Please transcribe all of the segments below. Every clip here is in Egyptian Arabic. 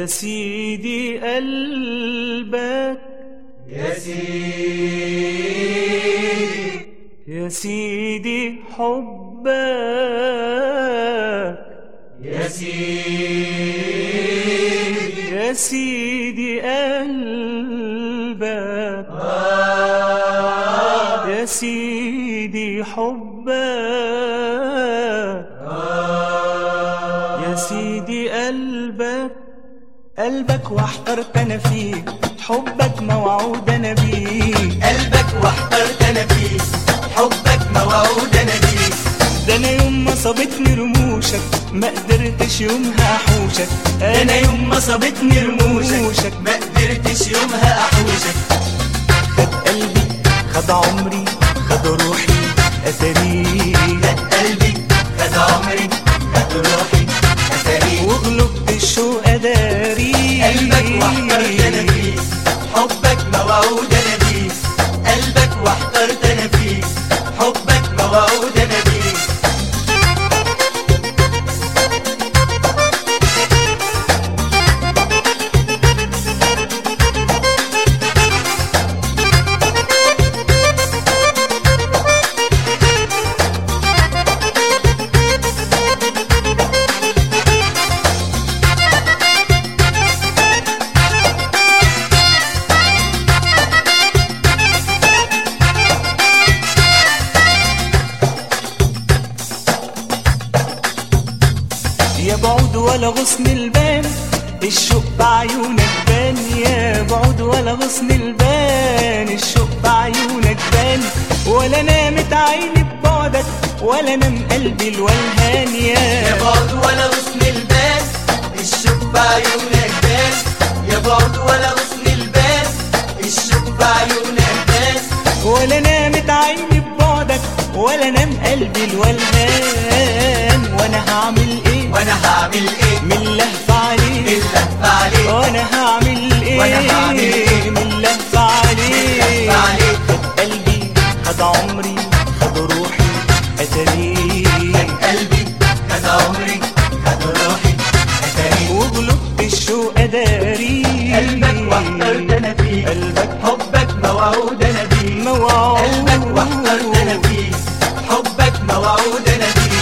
يا سيدي قلبك يا سيدي يا سيدي حبك يا سيدي يا سيدي قلبك يا سيدي حبك يا سيدي قلبك قلبك واحترت انا فيه حبك موعود انا بيه قلبك واحترت انا فيه حبك موعود انا بيه ده انا يوم ما صابتني رموشك ما قدرتش يومها احوشك انا يوم ما صابتني رموشك ما قدرتش يومها احوشك خد قلبي خد عمري خد روحي اثري خد قلبي خد عمري خد روحي اثري وغلبت الشوق اداري قلبك واحترت انا فيه حبك موعود انا بيه قلبك واحترت انا فيه حبك موعود انا بيه يا بعود ولا غصن البان الشوق بعيونك بان يا بعود ولا غصن البان الشوق بعيونك بان ولا نامت عيني ببعدك ولا نام قلبي الولهان يا يا بعد ولا غصن البال الشوق بعيونك بان يا بعد ولا غصن البال الشوق بعيونك بان ولا نامت عيني ببعدك ولا نام قلبي الولهان وانا هعمل ايه وانا هعمل ايه من لهفة عليه اللهفة عليك وانا هعمل ايه وأنا هعمل إيه؟ من لهفة عليه اللهفة عليك خد قلبي خد عمري خد روحي اتاريه خد قلبي خد عمري خد روحي اتاري وغلبت الشوق اداري قلبك واحترت انا فيه قلبك حبك موعود انا بيه موعود قلبك واحترت انا فيه حبك موعود انا بيه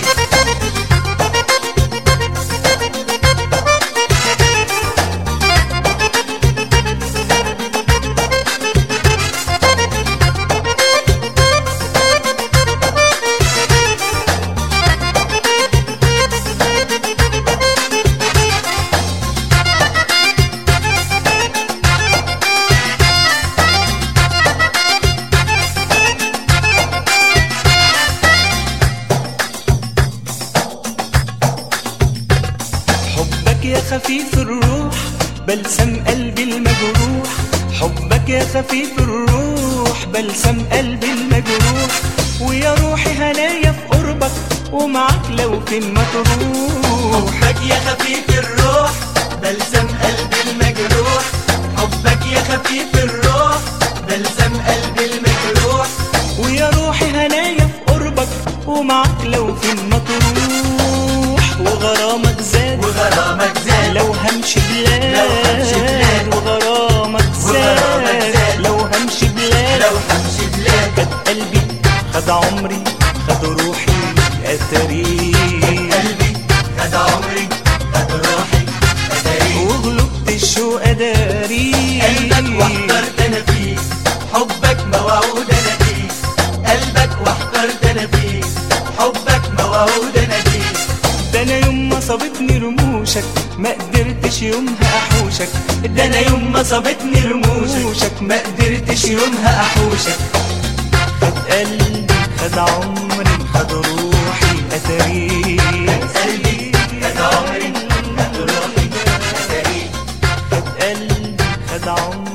حبك يا خفيف الروح بلسم قلبي المجروح حبك يا خفيف الروح بلسم قلبي المجروح ويا روحي هنايا في قربك ومعاك لو فين ما تروح حبك يا خفيف الروح بلسم قلبي المجروح حبك يا خفيف الروح بلسم قلبي المجروح ويا روحي هنايا في قربك ومعاك لو فين ما تروح وغرامك زاد وغرامك زاد لو همشي بلاد لو همشي بلاد. وغرامك وغرامك زاد زاد. لو همشي بلاد لو همشي بلاد خد قلبي خد عمري خد روحي اتاري قلبي خد عمري خد روحي اتاري وغلبت الشوق اداري قلبك واحترت انا فيه حبك موعود انا فيه قلبك واحترت انا فيه حبك موعود انا فيه ده انا يوم ما صابتني رموشك ما قدرتش يومها احوشك ده انا يوم ما صابتني رموشك ما قدرتش يومها احوشك خد قلبي خد عمري خد روحي اتاري قلبي خد عمري خد روحي اتاري خد قلبي خد عمري